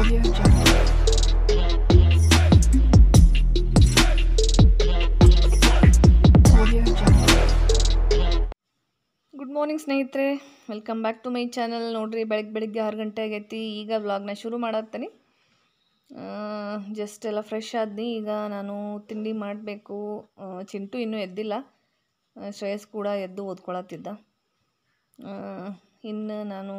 Audio Jungle. Audio Jungle. Good morning ಸ್ನೇಹಿತರೆ welcome back to my channel ನೋಡ್ರಿ ಬೆಳಗ್ಗೆ ಬೆಳಿಗ್ಗೆ ಆರು ಗಂಟೆ ಆಗೈತಿ ಈಗ ವ್ಲಾಗ್ನ ಶುರು ಮಾಡತ್ತೀನಿ ಜಸ್ಟ್ ಎಲ್ಲ ಫ್ರೆಶ್ ಆದ್ನಿ ಈಗ ನಾನು ತಿಂಡಿ ಮಾಡಬೇಕು ಚಿಂಟು ಇನ್ನೂ ಎದ್ದಿಲ್ಲ ಆ, ಶ್ರೇಯಸ್ ಕೂಡ ಎದ್ದು ಓದ್ಕೊಳತ್ತಿದ್ದ ಆ, ಇನ್ನು ನಾನು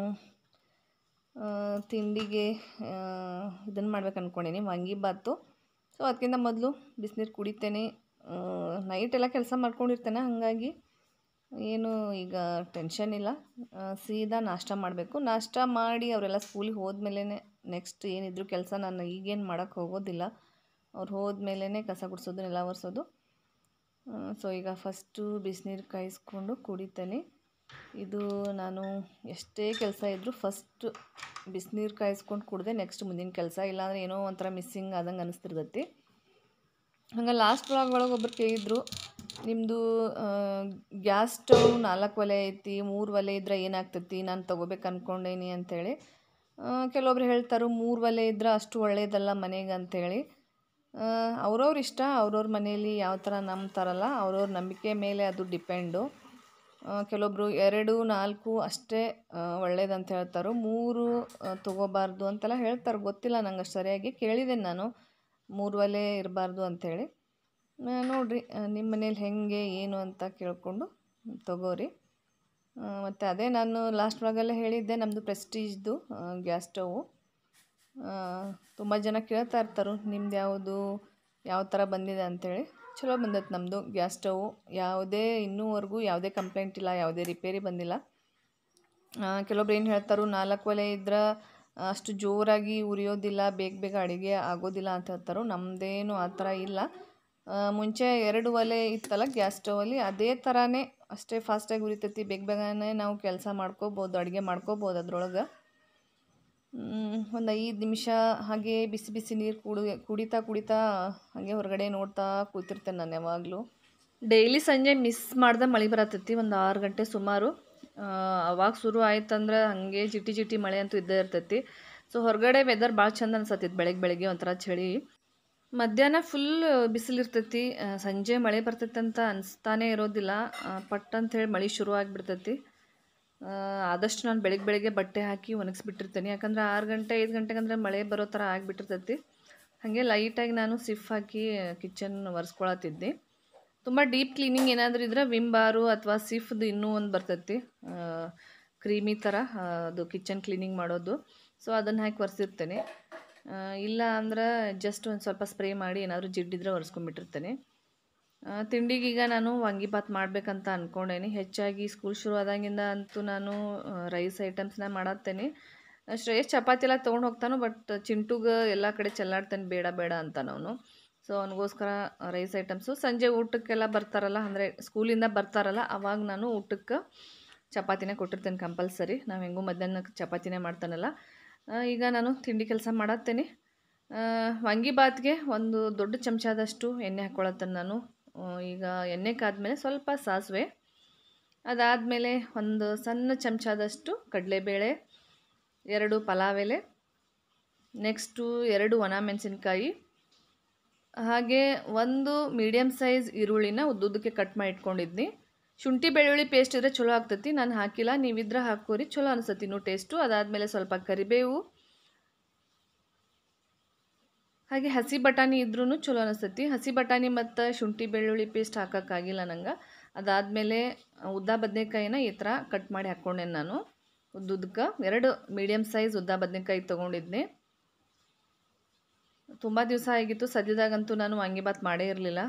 ಆ, ತಿಂಡಿಗೆ ಇದನ್ನು ಮಾಡ್ಬೇಕು ಅಂದ್ಕೊಂಡೀನಿ ವಾಂಗಿಬಾತು ಸೊ ಅದಕ್ಕಿಂತ ಮೊದಲು ಬಿಸಿನೀರು ಕುಡಿತೇನೆ ನೈಟ್ ಎಲ್ಲ ಕೆಲಸ ಮಾಡ್ಕೊಂಡಿರ್ತೇನೆ ಹಾಗಾಗಿ ಏನು ಈಗ ಟೆನ್ಷನ್ ಇಲ್ಲ ಆ, ಸೀದಾ ನಾಷ್ಟ ಮಾಡಬೇಕು ನಾಷ್ಟ ಮಾಡಿ ಅವರೆಲ್ಲ ಸ್ಕೂಲಿಗೆ ಹೋದ್ಮೇಲೆ ನೆಕ್ಸ್ಟ್ ಏನಿದ್ರು ಕೆಲಸ ನಾನು ಈಗೇನು ಮಾಡೋಕ್ಕೆ ಹೋಗೋದಿಲ್ಲ ಅವ್ರು ಹೋದ್ಮೇಲೆ ಕಸ ಗುಡಿಸೋದು ನೆಲ ಒರೆಸೋದು ಸೊ ಈಗ ಫಸ್ಟು ಬಿಸಿನೀರು ಕಾಯಿಸ್ಕೊಂಡು ಕುಡಿತೇನೆ ಇದು ನಾನು ಎಷ್ಟೇ ಕೆಲಸ ಇದ್ದರೂ ಫಸ್ಟ್ ಬಿಸಿನೀರು ಕಾಯಿಸ್ಕೊಂಡು ಕುಡ್ದೆ ನೆಕ್ಸ್ಟ್ ಮುಂದಿನ ಕೆಲಸ ಇಲ್ಲಾಂದ್ರೆ ಏನೋ ಒಂಥರ ಮಿಸ್ಸಿಂಗ್ ಆದಂಗೆ ಅನಿಸ್ತಿರ್ತೈತಿ ಹಂಗೆ ಲಾಸ್ಟ್ ವ್ಲಾಗ್ ಒಳಗೆ ಒಬ್ರು ಕೇಳಿದ್ರು ನಿಮ್ಮದು ಗ್ಯಾಸ್ ಸ್ಟವ್ ನಾಲ್ಕು ಒಲೆ ಐತಿ ಮೂರು ಒಲೆ ಇದ್ರೆ ಏನಾಗ್ತೈತಿ ನಾನು ತೊಗೋಬೇಕು ಅಂದ್ಕೊಂಡೇನಿ ಅಂಥೇಳಿ ಕೆಲವೊಬ್ರು ಹೇಳ್ತಾರೆ ಮೂರು ಒಲೆ ಇದ್ರೆ ಅಷ್ಟು ಒಳ್ಳೇದಲ್ಲ ಮನೆಗೆ ಅಂಥೇಳಿ ಅವ್ರವ್ರ ಇಷ್ಟ ಅವ್ರವ್ರ ಮನೇಲಿ ಯಾವ ಥರ ನಂಬ್ತಾರಲ್ಲ ಅವ್ರವ್ರ ನಂಬಿಕೆ ಮೇಲೆ ಅದು ಡಿಪೆಂಡು ಕೆಲವೊಬ್ಬರು ಎರಡು ನಾಲ್ಕು ಅಷ್ಟೇ ಒಳ್ಳೇದಂತ ಹೇಳ್ತಾರೆ ಮೂರು ಆ, ತಗೋಬಾರ್ದು ಅಂತೆಲ್ಲ ಹೇಳ್ತಾರೆ ಗೊತ್ತಿಲ್ಲ ನಂಗೆ ಅಷ್ಟು ಸರಿಯಾಗಿ ಕೇಳಿದ್ದೇನೆ ನಾನು ಮೂರು ಒಲೆ ಇರಬಾರ್ದು ಅಂಥೇಳಿ ನೋಡಿರಿ ನಿಮ್ಮ ಮನೇಲಿ ಹೆಂಗೆ ಏನು ಅಂತ ಕೇಳಿಕೊಂಡು ತಗೋರಿ ಮತ್ತು ಅದೇ ನಾನು ಲಾಸ್ಟ್ ವ್ಲಾಗಲ್ಲೇ ಹೇಳಿದ್ದೆ ನಮ್ಮದು ಪ್ರೆಸ್ಟೀಜ್ದು ಗ್ಯಾಸ್ ಸ್ಟವು ತುಂಬ ಜನ ಕೇಳ್ತಾ ಇರ್ತಾರೆ ನಿಮ್ದು ಯಾವುದು ಯಾವ ಥರ ಬಂದಿದೆ ಅಂಥೇಳಿ ಚಲೋ ಬಂದೈತೆ ನಮ್ಮದು ಗ್ಯಾಸ್ ಸ್ಟವು ಯಾವುದೇ ಇನ್ನೂವರೆಗೂ ಯಾವುದೇ ಕಂಪ್ಲೇಂಟ್ ಇಲ್ಲ ಯಾವುದೇ ರಿಪೇರಿ ಬಂದಿಲ್ಲ ಆ, ಕೆಲವೊಬ್ರು ಏನು ಹೇಳ್ತಾರೆ ನಾಲ್ಕು ಒಲೆ ಇದ್ರೆ ಅಷ್ಟು ಜೋರಾಗಿ ಉರಿಯೋದಿಲ್ಲ ಬೇಗ ಬೇಗ ಅಡುಗೆ ಆಗೋದಿಲ್ಲ ಅಂತ ಹೇಳ್ತಾರೆ ನಮ್ಮದೇನು ಆ ಥರ ಇಲ್ಲ ಆ, ಮುಂಚೆ ಎರಡು ಒಲೆ ಇತ್ತಲ್ಲ ಗ್ಯಾಸ್ ಸ್ಟವಲ್ಲಿ ಅದೇ ಥರನೇ ಅಷ್ಟೇ ಫಾಸ್ಟಾಗಿ ಉರಿತೈತಿ ಬೇಗ ಬೇಗನೆ ನಾವು ಕೆಲಸ ಮಾಡ್ಕೋಬೋದು ಅಡುಗೆ ಮಾಡ್ಕೋಬೋದು ಅದ್ರೊಳಗೆ ಒಂದು ಐದು ನಿಮಿಷ ಹಾಗೆ ಬಿಸಿ ಬಿಸಿ ನೀರು ಕುಡಿ ಕುಡಿತಾ ಕುಡಿತಾ ಹಾಗೆ ಹೊರಗಡೆ ನೋಡ್ತಾ ಕೂತಿರ್ತೇನೆ ನಾನು ಯಾವಾಗಲೂ ಡೈಲಿ ಸಂಜೆ ಮಿಸ್ ಮಾಡ್ದೆ ಮಳೆ ಬರತ್ತೈತಿ ಒಂದು ಆರು ಗಂಟೆ ಸುಮಾರು ಆ, ಅವಾಗ ಶುರು ಆಯ್ತಂದ್ರೆ ಹಾಗೆ ಜಿಟಿ ಜಿಟಿ ಮಳೆ ಅಂತೂ ಇದ್ದೇ ಇರ್ತೈತಿ ಸೊ ಹೊರಗಡೆ ವೆದರ್ ಭಾಳ ಚಂದ ಅನ್ಸತ್ತೈತಿ ಬೆಳಗ್ಗೆ ಬೆಳಗ್ಗೆ ಒಂಥರ ಚಳಿ ಮಧ್ಯಾಹ್ನ ಫುಲ್ ಬಿಸಿಲಿರ್ತೈತಿ ಆ, ಸಂಜೆ ಮಳೆ ಬರ್ತೈತೆ ಅಂತ ಅನಿಸ್ತಾನೇ ಇರೋದಿಲ್ಲ ಆ, ಪಟ್ ಅಂತ ಹೇಳಿ ಮಳೆ ಶುರು ಆಗಿಬಿಡ್ತೈತಿ ಆ, ಆದಷ್ಟು ನಾನು ಬೆಳಗ್ಗೆ ಬೆಳಗ್ಗೆ ಬಟ್ಟೆ ಹಾಕಿ ಒಣಗಿಸ್ಬಿಟ್ಟಿರ್ತೀನಿ ಯಾಕಂದ್ರೆ ಆರು ಗಂಟೆ ಐದು ಗಂಟೆಗೆ ಅಂದರೆ ಮಳೆ ಬರೋ ಥರ ಆಗಿಬಿಟ್ಟಿರ್ತೈತಿ ಹಾಗೆ ಲೈಟಾಗಿ ನಾನು ಸಿಫ್ ಹಾಕಿ ಕಿಚನ್ ಒರೆಸ್ಕೊಳತ್ತಿದ್ದೆ ತುಂಬ ಡೀಪ್ ಕ್ಲೀನಿಂಗ್ ಏನಾದರೂ ಇದ್ರೆ ವಿಮ್ ಬಾರು ಅಥವಾ ಸಿಫ್ದು ಇನ್ನೂ ಒಂದು ಬರ್ತೈತಿ ಕ್ರೀಮಿ ಥರ ಆ, ಅದು ಕಿಚನ್ ಕ್ಲೀನಿಂಗ್ ಮಾಡೋದು ಸೊ ಅದನ್ನು ಹಾಕಿ ಒರೆಸಿರ್ತೇನೆ ಆ, ಇಲ್ಲ ಅಂದ್ರೆ ಜಸ್ಟ್ ಒಂದು ಸ್ವಲ್ಪ ಸ್ಪ್ರೇ ಮಾಡಿ ಏನಾದರೂ ಜಿಡ್ಡಿದ್ರೆ ಒರೆಸ್ಕೊಂಡ್ಬಿಟ್ಟಿರ್ತೇನೆ ಆ, ತಿಂಡಿಗೀಗ ನಾನು ವಾಂಗಿಬಾತ್ ಮಾಡಬೇಕಂತ ಅಂದ್ಕೊಂಡೇನಿ ಹೆಚ್ಚಾಗಿ ಸ್ಕೂಲ್ ಶುರು ಆದಾಗಿಂದ ಅಂತೂ ನಾನು ರೈಸ್ ಐಟಮ್ಸ್ನ ಮಾಡತ್ತೇನೆ ಆ, ಶ್ರೇಯಸ್ ಚಪಾತಿ ಎಲ್ಲ ತೊಗೊಂಡು ಹೋಗ್ತಾನು ಬಟ್ ಚಿಂಟುಗೆ ಎಲ್ಲ ಕಡೆ ಚೆಲ್ಲಾಡ್ತಾನೆ ಬೇಡ ಬೇಡ ಅಂತ ಅವನು ಸೊ ಅವನಿಗೋಸ್ಕರ ರೈಸ್ ಐಟಮ್ಸು ಸಂಜೆ ಊಟಕ್ಕೆಲ್ಲ ಬರ್ತಾರಲ್ಲ ಅಂದರೆ ಸ್ಕೂಲಿಂದ ಬರ್ತಾರಲ್ಲ ಅವಾಗ ನಾನು ಊಟಕ್ಕೆ ಚಪಾತಿನೇ ಕೊಟ್ಟಿರ್ತೇನೆ ಕಂಪಲ್ಸರಿ ನಾವು ಹೆಂಗೂ ಮಧ್ಯಾಹ್ನಕ್ಕೆ ಚಪಾತಿನೇ ಮಾಡ್ತಾನಲ್ಲ ಆ, ಈಗ ನಾನು ತಿಂಡಿ ಕೆಲಸ ಮಾಡತ್ತೇನೆ ವಾಂಗಿಬಾತ್ಗೆ ಒಂದು ದೊಡ್ಡ ಚಮಚದಷ್ಟು ಎಣ್ಣೆ ಹಾಕ್ಕೊಳತ್ತೇನೆ ನಾನು ಆ, ಈಗ ಎಣ್ಣೆ ಕಾದ್ಮೇಲೆ ಸ್ವಲ್ಪ ಸಾಸಿವೆ ಅದಾದಮೇಲೆ ಒಂದು ಸಣ್ಣ ಚಮಚದಷ್ಟು ಕಡಲೆಬೇಳೆ ಎರಡು ಪಲಾವ್ ಎಲೆ ನೆಕ್ಸ್ಟು ಎರಡು ಒಣ ಮೆಣಸಿನ್ಕಾಯಿ ಹಾಗೆ ಒಂದು ಮೀಡಿಯಮ್ ಸೈಜ್ ಈರುಳ್ಳಿನ ಉದ್ದುದ್ದಕ್ಕೆ ಕಟ್ ಮಾಡಿ ಇಟ್ಕೊಂಡಿದ್ನಿ ಶುಂಠಿ ಬೆಳ್ಳುಳ್ಳಿ ಪೇಸ್ಟ್ ಇದ್ರೆ ಚಲೋ ಆಗ್ತೈತಿ ನಾನು ಹಾಕಿಲ್ಲ ನೀವಿದ್ರೆ ಹಾಕೋರಿ ಚಲೋ ಅನಿಸ್ತತಿ ಇನ್ನೂ ಟೇಸ್ಟು ಅದಾದಮೇಲೆ ಸ್ವಲ್ಪ ಕರಿಬೇವು ಹಾಗೆ ಹಸಿ ಬಟಾಣಿ ಇದ್ರೂ ಚಲೋ ಅನಿಸ್ತೈತಿ ಹಸಿ ಬಟಾಣಿ ಮತ್ತು ಶುಂಠಿ ಬೆಳ್ಳುಳ್ಳಿ ಪೇಸ್ಟ್ ಹಾಕೋಕ್ಕಾಗಿಲ್ಲ ನಂಗೆ ಅದಾದಮೇಲೆ ಉದ್ದ ಬದನೆಕಾಯಿನ ಈ ಥರ ಕಟ್ ಮಾಡಿ ಹಾಕ್ಕೊಂಡೆ ನಾನು ಉದ್ದುದಕ್ಕೆ ಎರಡು ಮೀಡಿಯಮ್ ಸೈಜ್ ಉದ್ದ ಬದನೆಕಾಯಿ ತೊಗೊಂಡಿದ್ದೆ ತುಂಬ ದಿವಸ ಆಗಿತ್ತು ಸದ್ಯದಾಗಂತೂ ನಾನು ವಾಂಗಿಬಾತ್ ಮಾಡೇ ಇರಲಿಲ್ಲ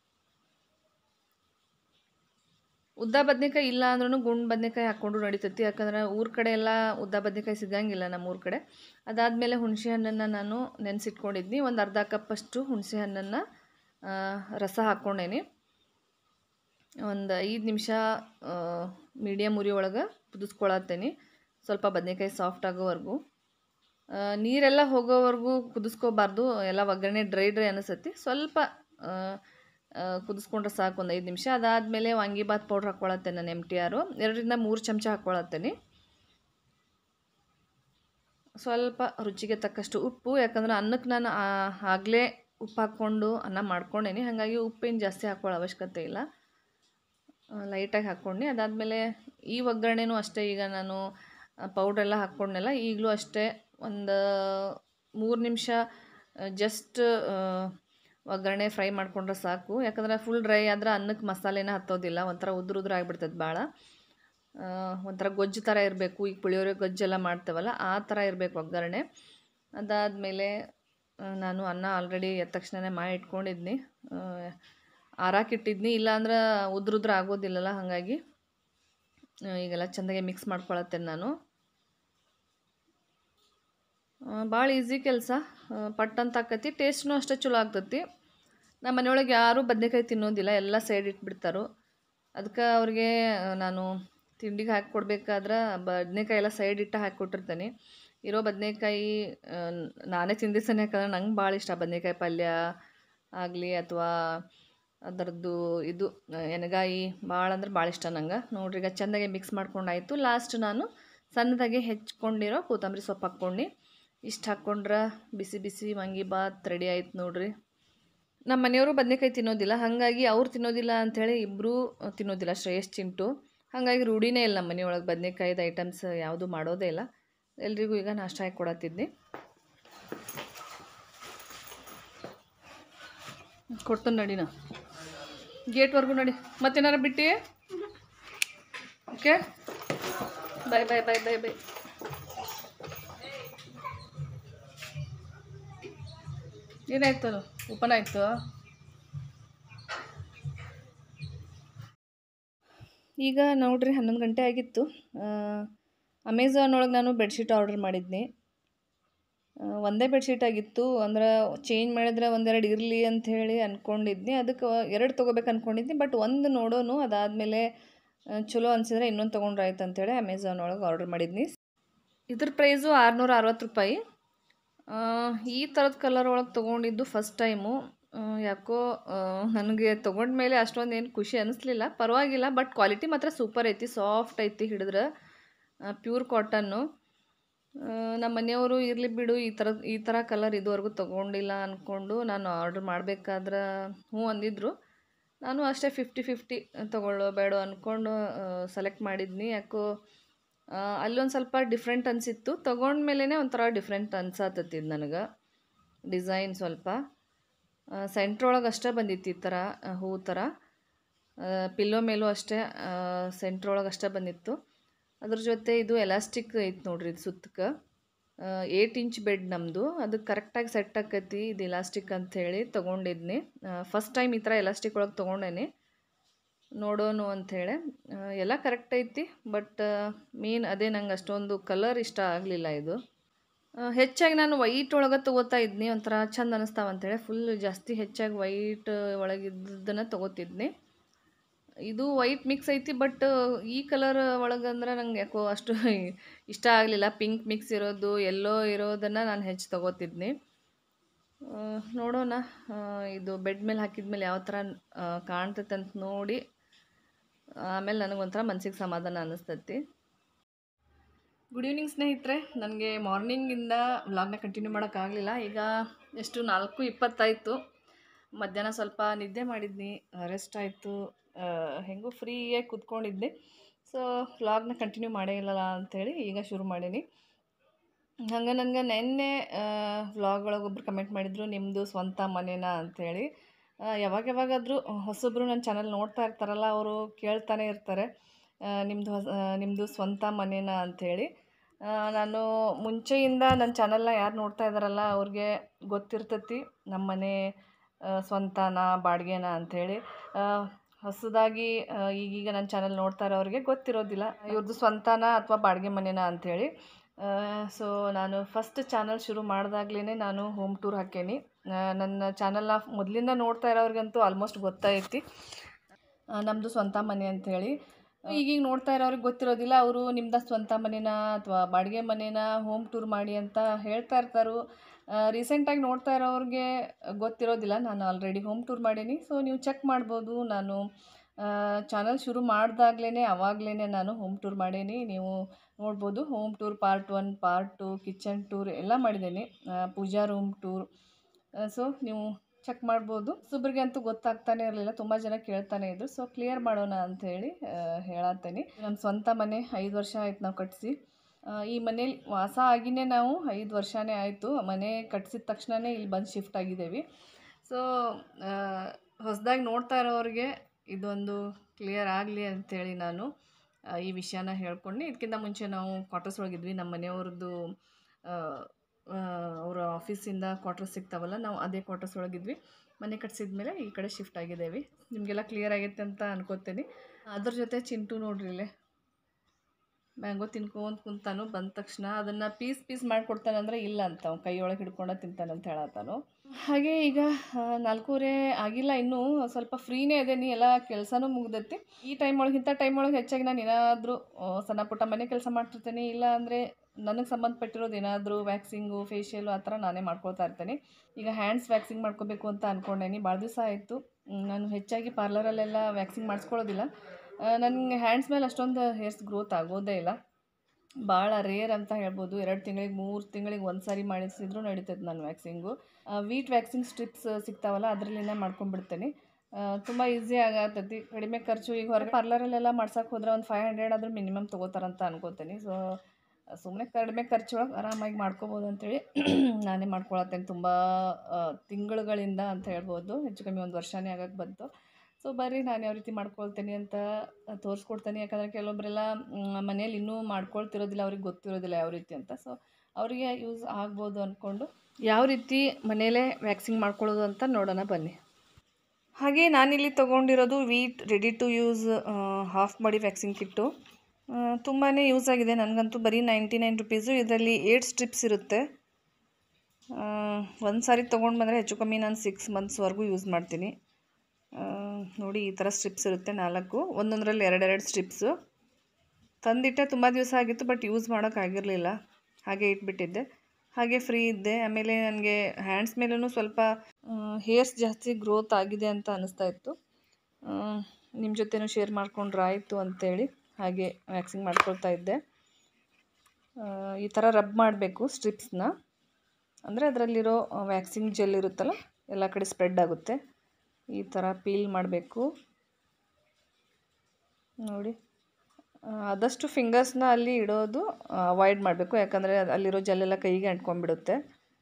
ಉದ್ದ ಬದನೆಕಾಯಿ ಇಲ್ಲ ಅಂದ್ರೂ ಗುಂಡು ಬದನೆಕಾಯಿ ಹಾಕ್ಕೊಂಡು ನಡಿತೈತಿ ಯಾಕಂದ್ರೆ ಊರ ಕಡೆ ಎಲ್ಲ ಉದ್ದ ಬದನೆಕಾಯಿ ಸಿಗಂಗಿಲ್ಲ ನಮ್ಮ ಊರ ಕಡೆ ಅದಾದಮೇಲೆ ಹುಣಸೆ ಹಣ್ಣನ್ನು ನಾನು ನೆನೆಸಿಟ್ಕೊಂಡಿದ್ನಿ ಒಂದು ಅರ್ಧ ಕಪ್ಪಷ್ಟು ಹುಣಸೆ ಹಣ್ಣನ್ನು ಆ, ರಸ ಹಾಕ್ಕೊಂಡೇನಿ ಒಂದು ಐದು ನಿಮಿಷ ಮೀಡಿಯಮ್ ಉರಿ ಒಳಗೆ ಕುದಿಸ್ಕೊಳತ್ತೇನೆ ಸ್ವಲ್ಪ ಬದನೆಕಾಯಿ ಸಾಫ್ಟ್ ಆಗೋವರೆಗೂ ಆ, ನೀರೆಲ್ಲ ಹೋಗೋವರೆಗೂ ಕುದಿಸ್ಕೋಬಾರ್ದು ಎಲ್ಲ ಒಗ್ಗರಣೆ ಡ್ರೈ ಡ್ರೈ ಅನಿಸತಿ ಸ್ವಲ್ಪ ಆ, ಆ, ಕುದಿಸ್ಕೊಂಡ್ರೆ ಸಾಕು ಒಂದು ಐದು ನಿಮಿಷ ಅದಾದಮೇಲೆ ವಾಂಗಿಬಾತ್ ಪೌಡ್ರ್ ಹಾಕ್ಕೊಳತ್ತೇನೆ ನಾನು ಎಮ್ ಟಿ ಆರು ಎರಡರಿಂದ ಮೂರು ಚಮಚ ಹಾಕ್ಕೊಳತ್ತೇನೆ ಸ್ವಲ್ಪ ರುಚಿಗೆ ತಕ್ಕಷ್ಟು ಉಪ್ಪು ಯಾಕಂದ್ರೆ ಅನ್ನಕ್ಕೆ ನಾನು ಆಗಲೇ ಉಪ್ಪು ಹಾಕ್ಕೊಂಡು ಅನ್ನ ಮಾಡ್ಕೊಂಡೇನಿ ಹಾಗಾಗಿ ಉಪ್ಪೇನು ಜಾಸ್ತಿ ಹಾಕೊಳ್ಳೋ ಅವಶ್ಯಕತೆ ಇಲ್ಲ ಲೈಟಾಗಿ ಹಾಕ್ಕೊಂಡು ಅದಾದಮೇಲೆ ಈ ಒಗ್ಗರಣೆನೂ ಅಷ್ಟೇ ಈಗ ನಾನು ಪೌಡ್ರೆಲ್ಲ ಹಾಕ್ಕೊಂಡೆಲ್ಲ ಈಗಲೂ ಅಷ್ಟೇ ಒಂದು ಮೂರು ನಿಮಿಷ ಜಸ್ಟ್ ಒಗ್ಗರಣೆ ಫ್ರೈ ಮಾಡ್ಕೊಂಡ್ರೆ ಸಾಕು ಯಾಕಂದ್ರೆ ಫುಲ್ ಡ್ರೈ ಆದ್ರೆ ಅನ್ನಕ್ಕೆ ಮಸಾಲೆನೇ ಹತ್ತೋದಿಲ್ಲ ಒಂಥರ ಉದ್ರ ಉದ್ರ ಆಗಿಬಿಡ್ತದೆ ಭಾಳ ಆ, ಒಂಥರ ಗೊಜ್ಜು ಥರ ಇರಬೇಕು ಈಗ ಪುಳಿಯೋರೆ ಗೊಜ್ಜೆಲ್ಲ ಮಾಡ್ತೇವಲ್ಲ ಆ ಥರ ಇರಬೇಕು ಒಗ್ಗರಣೆ ಅದಾದಮೇಲೆ ನಾನು ಅನ್ನ ಆಲ್ರೆಡಿ ಎದ್ದ ತಕ್ಷಣನೇ ಮಾಡಿ ಇಟ್ಕೊಂಡಿದ್ನಿ ಆರಾಕಿಟ್ಟಿದ್ನಿ ಇಲ್ಲಾಂದ್ರೆ ಉದ್ರ ಉದ್ರ ಆಗೋದಿಲ್ಲಲ್ಲ ಹಾಗಾಗಿ ಆ, ಈಗೆಲ್ಲ ಚೆಂದಾಗೆ ಮಿಕ್ಸ್ ಮಾಡ್ಕೊಳತ್ತೇನೆ ನಾನು ಭಾಳ ಈಸಿ ಕೆಲಸ ಪಟ್ ಅಂತ ಆಕತಿ ಟೇಸ್ಟ್ನೂ ಅಷ್ಟೇ ಚಲೋ ಆಗ್ತತಿ ನಮ್ಮ ಮನೆಯೊಳಗೆ ಯಾರೂ ಬದನೆಕಾಯಿ ತಿನ್ನೋದಿಲ್ಲ ಎಲ್ಲ ಸೈಡ್ ಇಟ್ಬಿಡ್ತಾರೋ ಅದಕ್ಕೆ ಅವ್ರಿಗೆ ಆ, ನಾನು ತಿಂಡಿಗೆ ಹಾಕಿ ಕೊಡ್ಬೇಕಾದ್ರೆ ಬದನೆಕಾಯಿ ಎಲ್ಲ ಸೈಡ್ ಇಟ್ಟು ಹಾಕಿ ಕೊಟ್ಟಿರ್ತೇನೆ ಇರೋ ಬದನೆಕಾಯಿ ನಾನೇ ತಿಂದಿರ್ತಾನೆ ಯಾಕಂದ್ರೆ ನಂಗೆ ಭಾಳ ಇಷ್ಟ ಬದನೆಕಾಯಿ ಪಲ್ಯ ಆಗಲಿ ಅಥವಾ ಅದರದ್ದು ಇದು ಆ, ಎಣ್ಗಾಯಿ ಭಾಳ ಅಂದ್ರೆ ಭಾಳ ಇಷ್ಟ ನಂಗೆ ನೋಡ್ರಿ ಈಗ ಚೆಂದಾಗೆ ಮಿಕ್ಸ್ ಮಾಡ್ಕೊಂಡಾಯ್ತು ಲಾಸ್ಟ್ ನಾನು ಸಣ್ಣದಾಗೆ ಹೆಚ್ಕೊಂಡಿರೋ ಕೊತ್ತಂಬರಿ ಸೊಪ್ಪು ಹಾಕ್ಕೊಂಡು ಇಷ್ಟು ಹಾಕ್ಕೊಂಡ್ರೆ ಬಿಸಿ ಬಿಸಿ ವಾಂಗಿಬಾತ್ ರೆಡಿ ಆಯ್ತು ನೋಡ್ರಿ ನಮ್ಮ ಮನೆಯವರು ಬದನೆಕಾಯಿ ತಿನ್ನೋದಿಲ್ಲ ಹಾಗಾಗಿ ಅವ್ರು ತಿನ್ನೋದಿಲ್ಲ ಅಂಥೇಳಿ ಇಬ್ಬರೂ ತಿನ್ನೋದಿಲ್ಲ ಶ್ರೇಯಸ್ ಚಿಂಟು ಹಾಗಾಗಿ ರೂಢಿನೇ ಇಲ್ಲ ನಮ್ಮ ಮನೆಯೊಳಗೆ ಬದನೆಕಾಯ್ದು ಐಟಮ್ಸ್ ಯಾವುದು ಮಾಡೋದೇ ಇಲ್ಲ ಎಲ್ರಿಗೂ ಈಗ ನಾಷ್ಟ ಹಾಕಿ ಕೊಡತ್ತಿದ್ನಿ ಕೊಡ್ತಾನೆ ನಡಿನ ಗೇಟ್ವರೆಗೂ ನಡಿ ಮತ್ತೇನಾರ ಬಿಟ್ಟು ಓಕೆ ಬಾಯ್ ಬಾಯ್ ಬಾಯ್ ಬಾಯ್ ಬಾಯ್ ಏನಾಯ್ತು ಓಪನ್ ಆಯಿತು ಈಗ ನೋಡ್ರಿ ಹನ್ನೊಂದು ಗಂಟೆ ಆಗಿತ್ತು ಅಮೆಝಾನ್ ಒಳಗೆ ನಾನು ಬೆಡ್ಶೀಟ್ ಆರ್ಡರ್ ಮಾಡಿದ್ನಿ ಆ, ಒಂದೇ ಬೆಡ್ಶೀಟ್ ಆಗಿತ್ತು ಅಂದ್ರೆ ಚೇಂಜ್ ಮಾಡಿದ್ರೆ ಒಂದೆರಡು ಇರಲಿ ಅಂತ ಹೇಳಿ ಅಂದ್ಕೊಂಡಿದ್ನಿ ಅದಕ್ಕೆ ಎರಡು ತೊಗೋಬೇಕು ಅಂದ್ಕೊಂಡಿದ್ನಿ ಬಟ್ ಒಂದು ನೋಡೋನು ಅದಾದಮೇಲೆ ಚಲೋ ಅನಿಸಿದ್ರೆ ಇನ್ನೊಂದು ತೊಗೊಂಡ್ರಾಯ್ತು ಅಂತೇಳಿ ಅಮೆಝಾನ್ ಒಳಗೆ ಆರ್ಡರ್ ಮಾಡಿದ್ನಿ ಇದ್ರ ಪ್ರೈಸು ಆರುನೂರ ಅರವತ್ತು ರೂಪಾಯಿ ಆ, ಈ ಥರದ ಕಲರ್ ಒಳಗೆ ತೊಗೊಂಡಿದ್ದು ಫಸ್ಟ್ ಟೈಮು ಯಾಕೋ ಆ, ನನಗೆ ತೊಗೊಂಡ್ಮೇಲೆ ಅಷ್ಟೊಂದು ಏನು ಖುಷಿ ಅನ್ನಿಸ್ಲಿಲ್ಲ ಪರವಾಗಿಲ್ಲ ಬಟ್ ಕ್ವಾಲಿಟಿ ಮಾತ್ರ ಸೂಪರ್ ಐತಿ ಸಾಫ್ಟ್ ಐತಿ ಹಿಡಿದ್ರೆ ಪ್ಯೂರ್ ಕಾಟನ್ನು ನಮ್ಮ ಮನೆಯವರು ಇರಲಿ ಬಿಡು ಈ ಥರ ಈ ಥರ ಕಲರ್ ಇದುವರೆಗೂ ತೊಗೊಂಡಿಲ್ಲ ಅಂದ್ಕೊಂಡು ನಾನು ಆರ್ಡ್ರ್ ಮಾಡಬೇಕಾದ್ರೆ ಹ್ಞೂ ಅಂದಿದ್ರು ನಾನು ಅಷ್ಟೇ ಫಿಫ್ಟಿ ಫಿಫ್ಟಿ ತೊಗೊಳ್ಳೋ ಬೇಡ ಅಂದ್ಕೊಂಡು ಸೆಲೆಕ್ಟ್ ಮಾಡಿದ್ನಿ ಯಾಕೋ ಆ, ಅಲ್ಲೊಂದು ಸ್ವಲ್ಪ ಡಿಫ್ರೆಂಟ್ ಅನಿಸಿತ್ತು ತೊಗೊಂಡ್ಮೇಲೇ ಒಂಥರ ಡಿಫ್ರೆಂಟ್ ಅನ್ಸಾತತ್ತಿದ್ದು ನನಗೆ ಡಿಸೈನ್ ಸ್ವಲ್ಪ ಸೆಂಟ್ರೊಳಗೆ ಅಷ್ಟೇ ಬಂದಿತ್ತು ಈ ಥರ ಆ, ಹೂ ಥರ ಪಿಲ್ಲೋ ಮೇಲೂ ಅಷ್ಟೇ ಸೆಂಟ್ರೊಳಗೆ ಅಷ್ಟೇ ಬಂದಿತ್ತು ಅದ್ರ ಜೊತೆ ಇದು ಎಲಾಸ್ಟಿಕ್ ಐತೆ ನೋಡ್ರಿ ಇದು ಸುತ್ತಕ್ಕೆ ಏಯ್ಟ್ ಇಂಚ್ ಬೆಡ್ ನಮ್ಮದು ಅದು ಕರೆಕ್ಟಾಗಿ ಸೆಟ್ ಆಕೈತಿ ಇದು ಎಲಾಸ್ಟಿಕ್ ಅಂಥೇಳಿ ತೊಗೊಂಡಿದ್ನಿ ಫಸ್ಟ್ ಟೈಮ್ ಈ ಥರ ಎಲಾಸ್ಟಿಕ್ ಒಳಗೆ ತೊಗೊಂಡೇನಿ ನೋಡೋನು ಅಂಥೇಳಿ ಎಲ್ಲ ಕರೆಕ್ಟ್ ಐತಿ ಬಟ್ ಮೇನ್ ಅದೇ ನಂಗೆ ಅಷ್ಟೊಂದು ಕಲರ್ ಇಷ್ಟ ಆಗಲಿಲ್ಲ ಇದು ಆ, ಹೆಚ್ಚಾಗಿ ನಾನು ವೈಟ್ ಒಳಗೆ ತೊಗೋತಾ ಇದ್ನಿ ಒಂಥರ ಚಂದ ಅನ್ನಿಸ್ತಾವ ಅಂಥೇಳಿ ಫುಲ್ ಜಾಸ್ತಿ ಹೆಚ್ಚಾಗಿ ವೈಟ್ ಒಳಗಿದ್ದನ್ನು ತೊಗೋತಿದ್ನಿ ಇದು ವೈಟ್ ಮಿಕ್ಸ್ ಐತಿ ಬಟ್ ಈ ಕಲರ್ ಒಳಗಂದ್ರೆ ನಂಗೆ ಯಾಕೋ ಅಷ್ಟು ಇಷ್ಟ ಆಗಲಿಲ್ಲ ಪಿಂಕ್ ಮಿಕ್ಸ್ ಇರೋದು ಎಲ್ಲೋ ಇರೋದನ್ನು ನಾನು ಹೆಚ್ಚು ತೊಗೋತಿದ್ನಿ ಆ, ನೋಡೋಣ ಆ, ಇದು ಬೆಡ್ ಮೇಲೆ ಹಾಕಿದ್ಮೇಲೆ ಯಾವ ಥರ ಕಾಣ್ತೈತೆ ಅಂತ ನೋಡಿ ಆಮೇಲೆ ನನಗೊಂಥರ ಮನ್ಸಿಗೆ ಸಮಾಧಾನ ಅನ್ನಿಸ್ತೈತಿ ಗುಡ್ ಈವ್ನಿಂಗ್ ಸ್ನೇಹಿತರೆ ನನಗೆ ಮಾರ್ನಿಂಗಿಂದ ವ್ಲಾಗ್ನ ಕಂಟಿನ್ಯೂ ಮಾಡೋಕ್ಕಾಗಲಿಲ್ಲ ಈಗ ಎಷ್ಟು ನಾಲ್ಕು ಇಪ್ಪತ್ತಾಯಿತು ಮಧ್ಯಾಹ್ನ ಸ್ವಲ್ಪ ನಿದ್ದೆ ಮಾಡಿದ್ನಿ ರೆಸ್ಟ್ ಆಯಿತು ಹೆಂಗೂ ಫ್ರೀಯಾಗಿ ಕೂತ್ಕೊಂಡಿದ್ದೆ ಸೊ ವ್ಲಾಗ್ನ ಕಂಟಿನ್ಯೂ ಮಾಡೇ ಇಲ್ಲಲ್ಲ ಅಂಥೇಳಿ ಈಗ ಶುರು ಮಾಡೀನಿ ಹಂಗೆ ನನಗೆ ನಿನ್ನೆ ವ್ಲಾಗ್ ಒಳಗೆ ಒಬ್ರು ಕಮೆಂಟ್ ಮಾಡಿದರು ನಿಮ್ಮದು ಸ್ವಂತ ಮನೇನಾ ಅಂಥೇಳಿ ಯಾವಾಗ ಯಾವಾಗಾದರೂ ಹೊಸೊಬ್ಬರು ನನ್ನ ಚಾನಲ್ ನೋಡ್ತಾ ಇರ್ತಾರಲ್ಲ ಅವರು ಕೇಳ್ತಾನೆ ಇರ್ತಾರೆ ನಿಮ್ಮದು ಹೊಸ ನಿಮ್ಮದು ಸ್ವಂತ ಮನೇನಾ ಅಂಥೇಳಿ ಆ, ನಾನು ಮುಂಚೆಯಿಂದ ನನ್ನ ಚಾನಲ್ನ ಯಾರು ನೋಡ್ತಾ ಇದ್ದಾರಲ್ಲ ಅವ್ರಿಗೆ ಗೊತ್ತಿರ್ತೈತಿ ನಮ್ಮ ಮನೆ ಆ, ಸ್ವಂತನಾ ಬಾಡಿಗೆನಾ ಅಂಥೇಳಿ ಹೊಸದಾಗಿ ಆ, ಈಗೀಗ ನನ್ನ ಚಾನಲ್ ನೋಡ್ತಾ ಇರೋರಿಗೆ ಗೊತ್ತಿರೋದಿಲ್ಲ ಇವ್ರದ್ದು ಸ್ವಂತನಾ ಅಥವಾ ಬಾಡಿಗೆ ಮನೆನಾ ಅಂಥೇಳಿ ಸೊ ನಾನು ಫಸ್ಟ್ ಚಾನಲ್ ಶುರು ಮಾಡಿದಾಗ್ಲೇ ನಾನು ಹೋಮ್ ಟೂರ್ ಹಾಕೇನಿ ಆ, ನನ್ನ ಚಾನಲ್ನ ಮೊದಲಿಂದ ನೋಡ್ತಾ ಇರೋರಿಗಂತೂ ಆಲ್ಮೋಸ್ಟ್ ಗೊತ್ತೈತಿ ನಮ್ಮದು ಸ್ವಂತ ಮನೆ ಅಂಥೇಳಿ ಈಗೀಗ ನೋಡ್ತಾ ಇರೋರಿಗೆ ಗೊತ್ತಿರೋದಿಲ್ಲ ಅವರು ನಿಮ್ದು ಸ್ವಂತ ಮನೇನ ಅಥವಾ ಬಾಡಿಗೆ ಮನೇನ ಹೋಮ್ ಟೂರ್ ಮಾಡಿ ಅಂತ ಹೇಳ್ತಾ ಇರ್ತಾರೋ ರೀಸೆಂಟಾಗಿ ನೋಡ್ತಾ ಇರೋರಿಗೆ ಗೊತ್ತಿರೋದಿಲ್ಲ ನಾನು ಆಲ್ರೆಡಿ ಹೋಮ್ ಟೂರ್ ಮಾಡೀನಿ ಸೊ ನೀವು ಚೆಕ್ ಮಾಡ್ಬೋದು ನಾನು ಚಾನಲ್ ಶುರು ಮಾಡಿದಾಗ್ಲೇ ಆವಾಗಲೇ ನಾನು ಹೋಮ್ ಟೂರ್ ಮಾಡೀನಿ ನೀವು ನೋಡ್ಬೋದು home tour part one part two kitchen tour ಎಲ್ಲ ಮಾಡಿದ್ದೀನಿ ಆ, ಪೂಜಾ ರೂಮ್ ಟೂರ್ ಸೊ ನೀವು ಚೆಕ್ ಮಾಡ್ಬೋದು ಸುಬ್ರಿಗೆ ಅಂತೂ ಗೊತ್ತಾಗ್ತಾನೆ ಇರಲಿಲ್ಲ ತುಂಬ ಜನ ಕೇಳ್ತಾನೆ ಇದ್ರು ಸೊ ಕ್ಲಿಯರ್ ಮಾಡೋಣ ಅಂತ ಹೇಳಿ ಹೇಳತ್ತೇನೆ ನಮ್ಮ ಸ್ವಂತ ಮನೆ ಐದು ವರ್ಷ ಆಯ್ತು ನಾವು ಕಟ್ಟಿಸಿ ಈ ಮನೇಲಿ ವಾಸ ಆಗಿನೇ ನಾವು ಐದು ವರ್ಷನೇ ಆಯಿತು ಮನೆ ಕಟ್ಸಿದ ತಕ್ಷಣವೇ ಇಲ್ಲಿ ಬಂದು ಶಿಫ್ಟ್ ಆಗಿದ್ದೇವೆ ಸೊ ಹೊಸದಾಗಿ ನೋಡ್ತಾ ಇರೋರಿಗೆ ಇದೊಂದು ಕ್ಲಿಯರ್ ಆಗಲಿ ಅಂಥೇಳಿ ನಾನು ಆ, ಈ ವಿಷಯನ ಹೇಳ್ಕೊಂಡು ಇದಕ್ಕಿಂತ ಮುಂಚೆ ನಾವು ಕ್ವಾರ್ಟರ್ಸ್ ಒಳಗಿದ್ವಿ ನಮ್ಮ ಮನೆಯವ್ರದ್ದು ಅವರ ಆಫೀಸಿಂದ ಕ್ವಾರ್ಟರ್ಸ್ ಸಿಗ್ತಾವಲ್ಲ ನಾವು ಅದೇ ಕ್ವಾರ್ಟರ್ಸ್ ಒಳಗಿದ್ವಿ ಮನೆ ಕಟ್ಸಿದ್ಮೇಲೆ ಈ ಕಡೆ ಶಿಫ್ಟ್ ಆಗಿದ್ದೇವೆ ನಿಮಗೆಲ್ಲ ಕ್ಲಿಯರ್ ಆಗೈತೆ ಅಂತ ಅನ್ಕೋತೀನಿ ಅದ್ರ ಜೊತೆ ಚಿಂಟು ನೋಡ್ರಿ ಇಲ್ಲೇ ಮ್ಯಾಂಗೋ ತಿನ್ಕೊಂತ ಕುಂತಾನು ಬಂದ ತಕ್ಷಣ ಅದನ್ನು ಪೀಸ್ ಪೀಸ್ ಮಾಡಿಕೊಡ್ತಾನೆ ಅಂದರೆ ಇಲ್ಲ ಅಂತ ಅವ್ನು ಕೈಯೊಳಗೆ ಹಿಡ್ಕೊಂಡು ತಿಂತಾನೆ ಅಂತ ಹೇಳತ್ತಾನು ಹಾಗೆ ಈಗ ಆ, ನಾಲ್ಕೂವರೆ ಆಗಿಲ್ಲ ಇನ್ನೂ ಸ್ವಲ್ಪ ಫ್ರೀನೇ ಇದೆ ನೀ ಎಲ್ಲ ಕೆಲಸನೂ ಮುಗ್ದೈತಿ ಈ ಟೈಮ್ ಒಳಗೆ ಇಂಥ ಟೈಮ್ ಒಳಗೆ ಹೆಚ್ಚಾಗಿ ನಾನು ಏನಾದರೂ ಸಣ್ಣ ಪುಟ್ಟ ಮನೆ ಕೆಲಸ ಮಾಡ್ತಿರ್ತೀನಿ ಇಲ್ಲ ಅಂದರೆ ನನಗೆ ಸಂಬಂಧಪಟ್ಟಿರೋದು ಏನಾದರೂ ವ್ಯಾಕ್ಸಿಂಗು ಫೇಶಿಯಲು ಆ ಥರ ನಾನೇ ಮಾಡ್ಕೊಳ್ತಾ ಇರ್ತೇನೆ ಈಗ ಹ್ಯಾಂಡ್ಸ್ ವ್ಯಾಕ್ಸಿಂಗ್ ಮಾಡ್ಕೋಬೇಕು ಅಂತ ಅಂದ್ಕೊಂಡೇನಿ ಭಾಳ ದಿವಸ ಆಯಿತು ನಾನು ಹೆಚ್ಚಾಗಿ ಪಾರ್ಲರಲ್ಲೆಲ್ಲ ವ್ಯಾಕ್ಸಿಂಗ್ ಮಾಡಿಸ್ಕೊಳ್ಳೋದಿಲ್ಲ ನನಗೆ ಹ್ಯಾಂಡ್ಸ್ ಮೇಲೆ ಅಷ್ಟೊಂದು ಹೇರ್ಸ್ ಗ್ರೋತ್ ಆಗೋದೇ ಇಲ್ಲ ಭಾಳ ರೇರ್ ಅಂತ ಹೇಳ್ಬೋದು ಎರಡು ತಿಂಗಳಿಗೆ ಮೂರು ತಿಂಗಳಿಗೆ ಒಂದು ಸಾರಿ ಮಾಡಿಸಿದ್ರು ನಡೀತೈತೆ ನಾನು ವ್ಯಾಕ್ಸಿಂಗು ವೀಟ್ ವ್ಯಾಕ್ಸಿಂಗ್ ಸ್ಟ್ರಿಪ್ಸ್ ಸಿಗ್ತಾವಲ್ಲ ಅದರಲ್ಲಿನೇ ಮಾಡ್ಕೊಂಡ್ಬಿಡ್ತೇನೆ ತುಂಬ ಈಸಿ ಆಗತ್ತೈತಿ ಕಡಿಮೆ ಖರ್ಚು ಈಗ ಹೊರಗೆ ಪಾರ್ಲರಲ್ಲೆಲ್ಲ ಮಾಡ್ಸಕ್ಕೆ ಹೋದ್ರೆ ಒಂದು ಫೈವ್ ಹಂಡ್ರೆಡ್ ಆದರೂ ಮಿನಿಮಮ್ ತೊಗೋತಾರಂತ ಅನ್ಕೋತೀನಿ ಸೊ ಸುಮ್ಮನೆ ಕಡಿಮೆ ಖರ್ಚೊಳಗೆ ಆರಾಮಾಗಿ ಮಾಡ್ಕೋಬೋದು ಅಂತೇಳಿ ನಾನೇ ಮಾಡ್ಕೊಳತ್ತೇನೆ ತುಂಬ ತಿಂಗಳುಗಳಿಂದ ಅಂತ ಹೇಳ್ಬೋದು ಹೆಚ್ಚು ಕಮ್ಮಿ ಒಂದು ವರ್ಷನೇ ಆಗಕ್ಕೆ ಬಂತು ಸೊ ಬರ್ರಿ ನಾನು ಯಾವ ರೀತಿ ಮಾಡ್ಕೊಳ್ತೀನಿ ಅಂತ ತೋರಿಸ್ಕೊಡ್ತೀನಿ ಯಾಕಂದರೆ ಕೆಲವೊಬ್ಬರೆಲ್ಲ ಮನೇಲಿ ಇನ್ನೂ ಮಾಡ್ಕೊಳ್ತಿರೋದಿಲ್ಲ ಅವ್ರಿಗೆ ಗೊತ್ತಿರೋದಿಲ್ಲ ಯಾವ ರೀತಿ ಅಂತ ಸೊ ಅವರಿಗೆ ಯೂಸ್ ಆಗ್ಬೋದು ಅಂದ್ಕೊಂಡು ಯಾವ ರೀತಿ ಮನೇಲೇ ವ್ಯಾಕ್ಸಿಂಗ್ ಮಾಡ್ಕೊಳ್ಳೋದು ಅಂತ ನೋಡೋಣ ಬನ್ನಿ ಹಾಗೆ ನಾನಿಲ್ಲಿ ತೊಗೊಂಡಿರೋದು Veet ready to use half body waxing kit ತುಂಬಾ ಯೂಸ್ ಆಗಿದೆ ನನಗಂತೂ ಬರೀ ನೈಂಟಿ ನೈನ್ ರುಪೀಸು ಇದರಲ್ಲಿ ಏಟ್ ಸ್ಟ್ರಿಪ್ಸ್ ಇರುತ್ತೆ ಒಂದು ಸಾರಿ ತೊಗೊಂಡು ಬಂದರೆ ಹೆಚ್ಚು ಕಮ್ಮಿ ನಾನು ಸಿಕ್ಸ್ ಮಂತ್ಸ್ವರೆಗೂ ಯೂಸ್ ಮಾಡ್ತೀನಿ ಆ, ನೋಡಿ ಈ ಥರ ಸ್ಟ್ರಿಪ್ಸ್ ಇರುತ್ತೆ ನಾಲ್ಕು ಒಂದೊಂದರಲ್ಲಿ ಎರಡೆರಡು ಸ್ಟ್ರಿಪ್ಸು ತಂದಿಟ್ಟೆ ತುಂಬ ದಿವಸ ಆಗಿತ್ತು ಬಟ್ ಯೂಸ್ ಮಾಡೋಕ್ಕಾಗಿರಲಿಲ್ಲ ಹಾಗೆ ಇಟ್ಬಿಟ್ಟಿದ್ದೆ ಹಾಗೆ ಫ್ರೀ ಇದ್ದೆ ಆಮೇಲೆ ನನಗೆ ಹ್ಯಾಂಡ್ಸ್ ಮೇಲೂ ಸ್ವಲ್ಪ ಹೇರ್ಸ್ ಜಾಸ್ತಿ ಗ್ರೋತ್ ಆಗಿದೆ ಅಂತ ಅನ್ನಿಸ್ತಾ ಇತ್ತು ನಿಮ್ಮ ಜೊತೆನೂ ಶೇರ್ ಮಾಡ್ಕೊಂಡ್ರೆ ಆಯಿತು ಅಂತೇಳಿ ಹಾಗೆ ವ್ಯಾಕ್ಸಿಂಗ್ ಮಾಡ್ಕೊಳ್ತಾ ಇದ್ದೆ ಆ, ಈ ಥರ ರಬ್ ಮಾಡಬೇಕು ಸ್ಟ್ರಿಪ್ಸ್ನ ಅಂದರೆ ಅದರಲ್ಲಿರೋ ವ್ಯಾಕ್ಸಿಂಗ್ ಜೆಲ್ ಇರುತ್ತಲ್ಲ ಎಲ್ಲ ಕಡೆ ಸ್ಪ್ರೆಡ್ ಆಗುತ್ತೆ ಈ ಥರ ಪೀಲ್ ಮಾಡಬೇಕು ನೋಡಿ ಆ, ಆದಷ್ಟು ಫಿಂಗರ್ಸ್ನ ಅಲ್ಲಿ ಇಡೋದು ಅವಾಯ್ಡ್ ಮಾಡಬೇಕು ಯಾಕಂದರೆ ಅಲ್ಲಿರೋ ಜೆಲ್ಲೆಲ್ಲ ಕೈಗೆ ಅಂಟ್ಕೊಂಡ್ಬಿಡುತ್ತೆ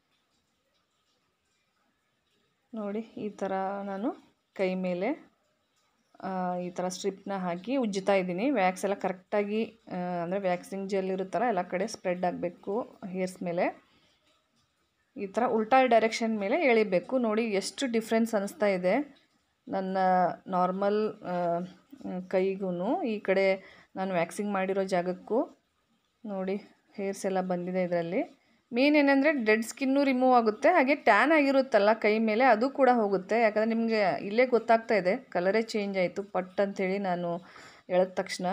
ನೋಡಿ ಈ ಥರ ನಾನು ಕೈ ಮೇಲೆ ಆ, ಈ ಥರ ಸ್ಟ್ರಿಪ್ನ ಹಾಕಿ ಉಜ್ಜುತ್ತಾ ಇದ್ದೀನಿ ವ್ಯಾಕ್ಸ್ ಎಲ್ಲ ಕರೆಕ್ಟಾಗಿ ಅಂದರೆ ವ್ಯಾಕ್ಸಿಂಗ್ ಜೆಲ್ ಇರುತ್ತಲ್ಲ ಎಲ್ಲ ಕಡೆ ಸ್ಪ್ರೆಡ್ ಆಗಬೇಕು ಹೇರ್ಸ್ ಮೇಲೆ ಈ ಥರ ಉಲ್ಟಾ ಡೈರೆಕ್ಷನ್ ಮೇಲೆ ಎಳಿಬೇಕು ನೋಡಿ ಎಷ್ಟು ಡಿಫ್ರೆನ್ಸ್ ಅನ್ನಿಸ್ತಾ ಇದೆ ನನ್ನ ನಾರ್ಮಲ್ ಕೈಗೂ ಈ ಕಡೆ ನಾನು ವ್ಯಾಕ್ಸಿಂಗ್ ಮಾಡಿರೋ ಜಾಗಕ್ಕೂ ನೋಡಿ ಹೇರ್ಸ್ ಎಲ್ಲ ಬಂದಿದೆ ಇದರಲ್ಲಿ ಮೇನ್ ಏನಂದರೆ ಡೆಡ್ ಸ್ಕಿನ್ನು ರಿಮೂವ್ ಆಗುತ್ತೆ ಹಾಗೆ ಟ್ಯಾನ್ ಆಗಿರುತ್ತಲ್ಲ ಕೈ ಮೇಲೆ ಅದು ಕೂಡ ಹೋಗುತ್ತೆ ಯಾಕಂದರೆ ನಿಮಗೆ ಇಲ್ಲೇ ಗೊತ್ತಾಗ್ತಾ ಇದೆ ಕಲರೇ ಚೇಂಜ್ ಆಯಿತು ಪಟ್ ಅಂಥೇಳಿ ನಾನು ಎಳೆದ ತಕ್ಷಣ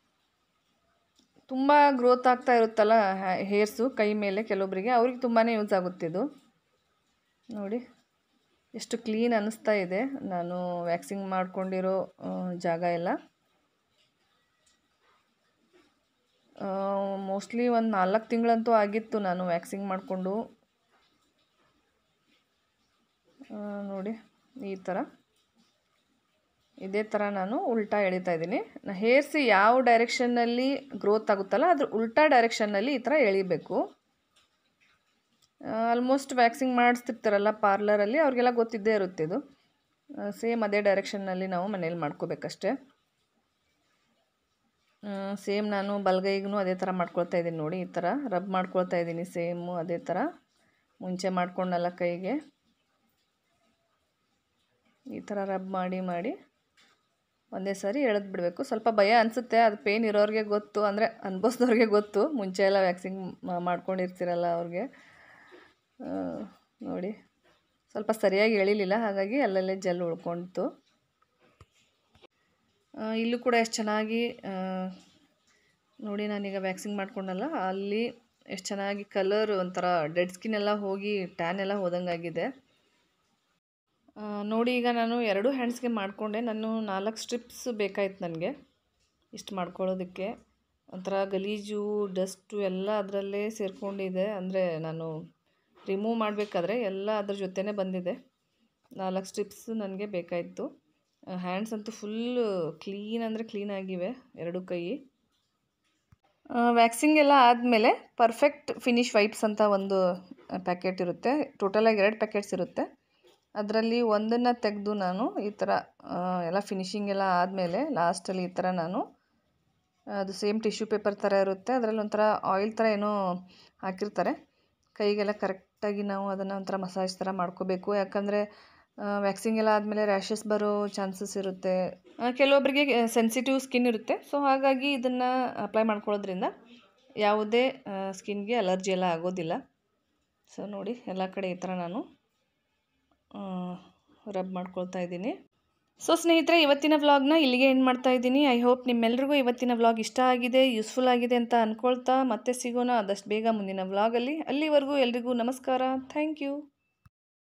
ತುಂಬ ಗ್ರೋತ್ ಆಗ್ತಾ ಇರುತ್ತಲ್ಲ ಹೇರ್ಸು ಕೈ ಮೇಲೆ ಕೆಲವೊಬ್ಬರಿಗೆ ಅವ್ರಿಗೆ ತುಂಬಾ ಯೂಸ್ ಆಗುತ್ತಿದ್ದು ನೋಡಿ ಎಷ್ಟು ಕ್ಲೀನ್ ಅನ್ನಿಸ್ತಾ ಇದೆ ನಾನು ವ್ಯಾಕ್ಸಿಂಗ್ ಮಾಡ್ಕೊಂಡಿರೋ ಆ, ಜಾಗ ಎಲ್ಲ ಮೋಸ್ಟ್ಲಿ ಒಂದು ನಾಲ್ಕು ತಿಂಗಳಂತೂ ಆಗಿತ್ತು ನಾನು ವ್ಯಾಕ್ಸಿಂಗ್ ಮಾಡಿಕೊಂಡು ನೋಡಿ ಈ ಥರ ಇದೇ ಥರ ನಾನು ಉಲ್ಟಾ ಎಳಿತಾ ಇದ್ದೀನಿ ಹೇರ್ಸ್ ಯಾವ ಡೈರೆಕ್ಷನ್ನಲ್ಲಿ ಗ್ರೋತ್ ಆಗುತ್ತಲ್ಲ ಅದ್ರ ಉಲ್ಟಾ ಡೈರೆಕ್ಷನ್ನಲ್ಲಿ ಈ ಥರ ಎಳಿಬೇಕು ಆಲ್ಮೋಸ್ಟ್ ವ್ಯಾಕ್ಸಿಂಗ್ ಮಾಡಿಸ್ತಿರ್ತಾರಲ್ಲ ಪಾರ್ಲರಲ್ಲಿ ಅವ್ರಿಗೆಲ್ಲ ಗೊತ್ತಿದ್ದೇ ಇರುತ್ತೆ ಇದು ಸೇಮ್ ಅದೇ ಡೈರೆಕ್ಷನ್ನಲ್ಲಿ ನಾವು ಮನೇಲಿ ಮಾಡ್ಕೋಬೇಕಷ್ಟೆ ಸೇಮ್ ನಾನು ಬಲಗೈಗೂ ಅದೇ ಥರ ಮಾಡ್ಕೊಳ್ತಾ ಇದ್ದೀನಿ ನೋಡಿ ಈ ಥರ ರಬ್ ಮಾಡ್ಕೊಳ್ತಾ ಇದ್ದೀನಿ ಸೇಮು ಅದೇ ಥರ ಮುಂಚೆ ಮಾಡ್ಕೊಂಡಲ್ಲ ಕೈಗೆ ಈ ಥರ ರಬ್ ಮಾಡಿ ಮಾಡಿ ಒಂದೇ ಸಾರಿ ಎಳೆದು ಬಿಡಬೇಕು ಸ್ವಲ್ಪ ಭಯ ಅನಿಸುತ್ತೆ ಅದು ಪೇನ್ ಇರೋರಿಗೆ ಗೊತ್ತು ಅಂದರೆ ಅನ್ಭವಿಸ್ದವ್ರಿಗೆ ಗೊತ್ತು ಮುಂಚೆ ಎಲ್ಲ ವ್ಯಾಕ್ಸಿಂಗ್ ಮಾಡ್ಕೊಂಡಿರ್ತೀರಲ್ಲ ಅವ್ರಿಗೆ ಆ, ನೋಡಿ ಸ್ವಲ್ಪ ಸರಿಯಾಗಿ ಎಳಿಲಿಲ್ಲ ಹಾಗಾಗಿ ಅಲ್ಲಲ್ಲೇ ಜೆಲ್ ಉಳ್ಕೊಳ್ತು ಆ, ಇಲ್ಲೂ ಕೂಡ ಎಷ್ಟು ಚೆನ್ನಾಗಿ ಆ, ನೋಡಿ ನಾನೀಗ ವ್ಯಾಕ್ಸಿಂಗ್ ಮಾಡ್ಕೊಂಡಲ್ಲ ಅಲ್ಲಿ ಎಷ್ಟು ಚೆನ್ನಾಗಿ ಕಲರ್ ಒಂಥರ ಡೆಡ್ ಸ್ಕಿನ್ ಎಲ್ಲ ಹೋಗಿ ಟ್ಯಾನ್ ಎಲ್ಲ ಹೋದಂಗಾಗಿದೆ ಆ, ನೋಡಿ ಈಗ ನಾನು ಎರಡು ಹ್ಯಾಂಡ್ಸ್ಗೆ ಮಾಡಿಕೊಂಡೆ ನಾನು ನಾಲ್ಕು ಸ್ಟ್ರಿಪ್ಸ್ ಬೇಕಾಯ್ತು ನನಗೆ ಇಷ್ಟು ಮಾಡ್ಕೊಳ್ಳೋದಕ್ಕೆ ಒಂಥರ ಗಲೀಜು ಡಸ್ಟು ಎಲ್ಲ ಅದರಲ್ಲೇ ಸೇರಿಕೊಂಡಿದೆ ಅಂದರೆ ನಾನು ರಿಮೂವ್ ಮಾಡಬೇಕಾದ್ರೆ ಎಲ್ಲ ಅದ್ರ ಜೊತೆನೇ ಬಂದಿದೆ ನಾಲ್ಕು ಸ್ಟ್ರಿಪ್ಸ್ ನನಗೆ ಬೇಕಾಯಿತು ಹ್ಯಾಂಡ್ಸ್ ಅಂತೂ ಫುಲ್ಲು ಕ್ಲೀನ್ ಅಂದರೆ ಕ್ಲೀನ್ ಆಗಿವೆ ಎರಡು ಕೈ ವ್ಯಾಕ್ಸಿಂಗ್ ಎಲ್ಲ ಆದಮೇಲೆ ಪರ್ಫೆಕ್ಟ್ ಫಿನಿಶ್ ವೈಪ್ಸ್ ಅಂತ ಒಂದು ಪ್ಯಾಕೆಟ್ ಇರುತ್ತೆ ಟೋಟಲಾಗಿ ಎರಡು ಪ್ಯಾಕೆಟ್ಸ್ ಇರುತ್ತೆ ಅದರಲ್ಲಿ ಒಂದನ್ನು ತೆಗೆದು ನಾನು ಈ ಥರ ಆ, ಎಲ್ಲ ಫಿನಿಶಿಂಗ್ ಎಲ್ಲ ಆದಮೇಲೆ ಲಾಸ್ಟಲ್ಲಿ ಈ ಥರ ನಾನು ಅದು ಸೇಮ್ ಟಿಶ್ಯೂ ಪೇಪರ್ ಥರ ಇರುತ್ತೆ ಅದರಲ್ಲಿ ಒಂಥರ ಆಯಿಲ್ ಥರ ಏನೋ ಹಾಕಿರ್ತಾರೆ ಕೈಗೆಲ್ಲ ಕರೆಕ್ಟಾಗಿ ನಾವು ಅದನ್ನು ಒಂಥರ ಮಸಾಜ್ ಥರ ಮಾಡ್ಕೋಬೇಕು ಯಾಕಂದರೆ ವ್ಯಾಕ್ಸಿಂಗ್ ಎಲ್ಲ ಆದಮೇಲೆ ರ್ಯಾಷಸ್ ಬರೋ ಚಾನ್ಸಸ್ ಇರುತ್ತೆ ಆ, ಕೆಲವೊಬ್ಬರಿಗೆ ಸೆನ್ಸಿಟಿವ್ ಸ್ಕಿನ್ ಇರುತ್ತೆ ಸೊ ಹಾಗಾಗಿ ಇದನ್ನು ಅಪ್ಲೈ ಮಾಡ್ಕೊಳ್ಳೋದ್ರಿಂದ ಯಾವುದೇ ಸ್ಕಿನ್ಗೆ ಅಲರ್ಜಿ ಎಲ್ಲ ಆಗೋದಿಲ್ಲ ಸೊ ನೋಡಿ ಎಲ್ಲ ಕಡೆ ಈ ಥರ ನಾನು ರಬ್ ಮಾಡ್ಕೊಳ್ತಾ ಇದ್ದೀನಿ ಸೊ ಸ್ನೇಹಿತರೆ ಇವತ್ತಿನ ವ್ಲಾಗ್ನ ಇಲ್ಲಿಗೆ ಎಂಡ್ ಮಾಡ್ತಾ ಇದ್ದೀನಿ ಐ ಹೋಪ್ ನಿಮ್ಮೆಲ್ರಿಗೂ ಇವತ್ತಿನ ವ್ಲಾಗ್ ಇಷ್ಟ ಆಗಿದೆ ಯೂಸ್ಫುಲ್ ಆಗಿದೆ ಅಂತ ಅಂದ್ಕೊಳ್ತಾ ಮತ್ತೆ ಸಿಗೋಣ ಆದಷ್ಟು ಬೇಗ ಮುಂದಿನ ವ್ಲಾಗಲ್ಲಿ ಅಲ್ಲಿವರೆಗೂ ಎಲ್ರಿಗೂ ನಮಸ್ಕಾರ ಥ್ಯಾಂಕ್ ಯು